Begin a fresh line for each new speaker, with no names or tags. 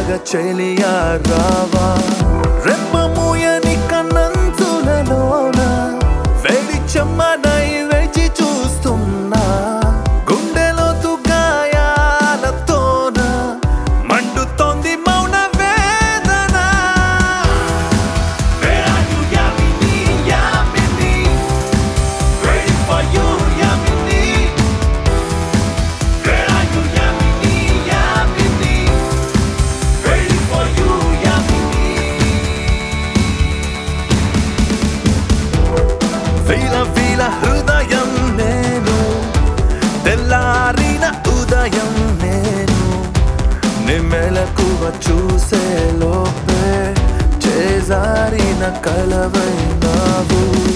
త్వరగా చెలియా రావా రెప్పమూయని కన్నంచులలోన వేడి చెమ్మనై వేచి చూస్తున్నా గుండెలోతు గాయాలతోన మండుతోంది మౌన వేదన Where are you, Yamini, Yamini? Waiting for you, Yamini. Where are you, Yamini, Yamini? Waiting for you, Yamini. వీల వీల హృదయం నేను తెల్లారిన ఉదయం నేను నిమ్మెలకువ చూసే లోపే చేజారిన కలవైనావు